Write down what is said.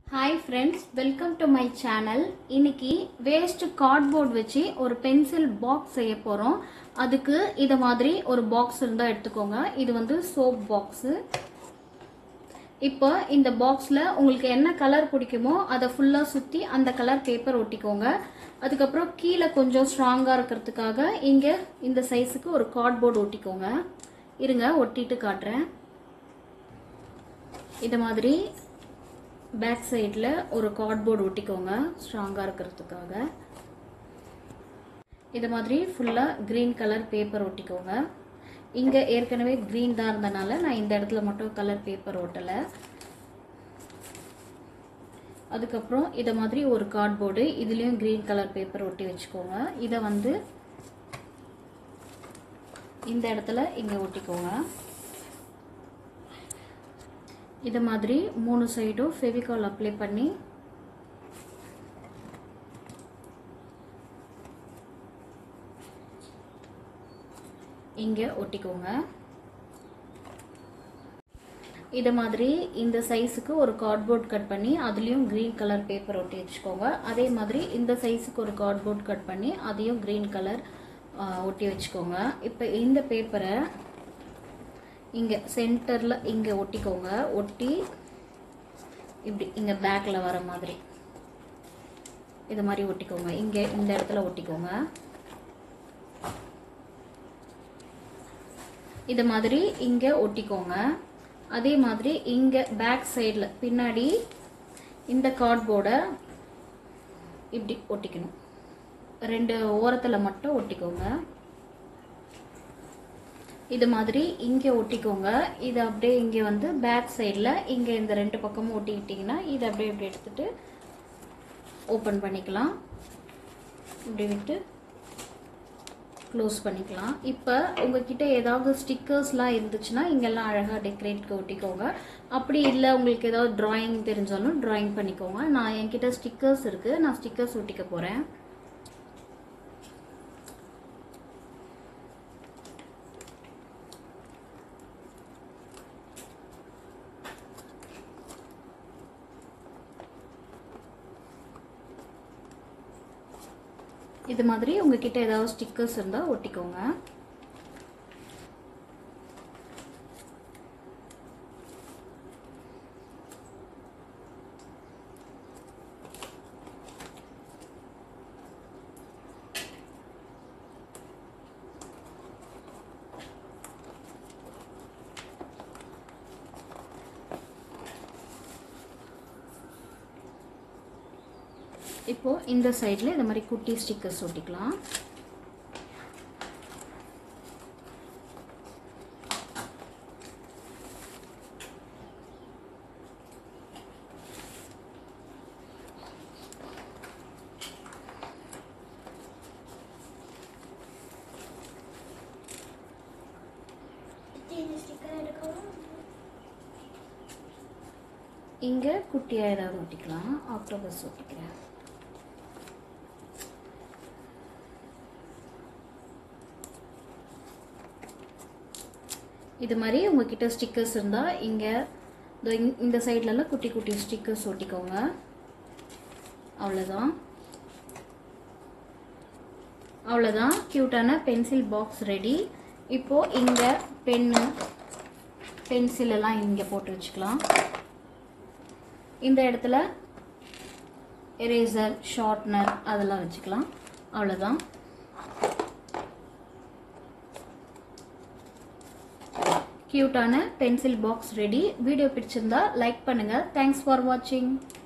hi friends welcome to my channel இன்னைக்கு waste cardboard வச்சு ஒரு பென்சில் பாக்ஸ் செய்ய போகிறோம் அதுக்கு இதை மாதிரி ஒரு பாக்ஸ் இருந்தால் எடுத்துக்கோங்க இது வந்து சோப் பாக்ஸு இப்போ இந்த பாக்ஸில் உங்களுக்கு என்ன கலர் பிடிக்குமோ அதை ஃபுல்லாக சுற்றி அந்த கலர் பேப்பர் ஒட்டிக்கோங்க அதுக்கப்புறம் கீழே கொஞ்சம் ஸ்ட்ராங்காக இருக்கிறதுக்காக இங்கே இந்த சைஸுக்கு ஒரு கார்ட்போர்டு ஒட்டிக்கோங்க இருங்க ஒட்டிட்டு காட்டுறேன் இது மாதிரி பேக் சைடில் ஒரு கார்ட்போர்டு ஒட்டிக்கோங்க ஸ்ட்ராங்காக இருக்கிறதுக்காக இது மாதிரி ஃபுல்லாக க்ரீன் கலர் பேப்பர் ஒட்டிக்கோங்க இங்கே ஏற்கனவே க்ரீன் தான் இருந்தனால நான் இந்த இடத்துல மட்டும் கலர் பேப்பர் ஒட்டலை அதுக்கப்புறம் இதை மாதிரி ஒரு கார்ட்போர்டு இதுலேயும் க்ரீன் கலர் பேப்பர் ஒட்டி வச்சுக்கோங்க இதை வந்து இந்த இடத்துல இங்கே ஒட்டிக்கோங்க இது மாதிரி மூணு சைடும் ஃபெவிகால் அப்ளை பண்ணி இங்கே ஒட்டிக்கோங்க இது மாதிரி இந்த சைஸுக்கு ஒரு கார்ட்போர்ட் கட் பண்ணி அதுலேயும் க்ரீன் கலர் பேப்பர் ஒட்டி வச்சுக்கோங்க அதே மாதிரி இந்த சைஸுக்கு ஒரு கார்ட்போர்ட் கட் பண்ணி அதையும் க்ரீன் கலர் ஒட்டி வச்சுக்கோங்க இப்போ இந்த பேப்பரை இங்கே சென்டரில் இங்கே ஒட்டிக்கோங்க ஒட்டி இப்படி இங்கே பேக்கில் வர மாதிரி இது மாதிரி ஒட்டிக்கோங்க இங்கே இந்த இடத்துல ஒட்டிக்கோங்க இது மாதிரி இங்கே ஒட்டிக்கோங்க அதே மாதிரி இங்கே பேக் சைடில் பின்னாடி இந்த கார்ட்போர்டை இப்படி ஒட்டிக்கணும் ரெண்டு ஓரத்தில் மட்டும் ஒட்டிக்கோங்க இது மாதிரி இங்கே ஒட்டிக்கோங்க இது அப்படியே இங்கே வந்து பேக் சைடில் இங்கே இந்த ரெண்டு பக்கமும் ஒட்டிக்கிட்டிங்கன்னா இதை அப்படியே இப்படி எடுத்துட்டு ஓப்பன் பண்ணிக்கலாம் இப்படி விட்டு க்ளோஸ் பண்ணிக்கலாம் இப்போ உங்ககிட்ட ஏதாவது ஸ்டிக்கர்ஸ்லாம் இருந்துச்சுன்னா இங்கெல்லாம் அழகாக டெக்கரேட்க்கு ஒட்டிக்கோங்க அப்படி இல்லை உங்களுக்கு ஏதாவது ட்ராயிங் தெரிஞ்சாலும் ட்ராயிங் பண்ணிக்கோங்க நான் என்கிட்ட ஸ்டிக்கர்ஸ் இருக்குது நான் ஸ்டிக்கர்ஸ் ஒட்டிக்க போகிறேன் இது மாதிரி உங்ககிட்ட ஏதாவது ஸ்டிக்கர்ஸ் இருந்தால் ஒட்டிக்கோங்க இப்போ இந்த சைடில் இந்த மாதிரி குட்டி ஸ்டிக்கர்ஸ் ஒட்டிக்கலாம் இங்கே குட்டியாக ஏதாவது ஒட்டிக்கலாம் ஆக்டோபஸ் ஒட்டிக்கிறேன் இது மாதிரி உங்ககிட்ட ஸ்டிக்கர்ஸ் இருந்தால் இங்கே இந்த சைட்லலாம் குட்டி குட்டி ஸ்டிக்கர்ஸ் ஒட்டிக்கோங்க அவ்வளோதான் அவ்வளோதான் க்யூட்டான பென்சில் பாக்ஸ் ரெடி இப்போது இங்கே பென்னு பென்சில் எல்லாம் இங்கே போட்டு வச்சுக்கலாம் இந்த இடத்துல எரேசர் ஷார்ப்னர் அதெல்லாம் வச்சுக்கலாம் அவ்வளோதான் க்யூட்டான பென்சில் பாக்ஸ் ரெடி வீடியோ பிடிச்சிருந்தா லைக் பண்ணுங்கள் தேங்க்ஸ் ஃபார் வாட்சிங்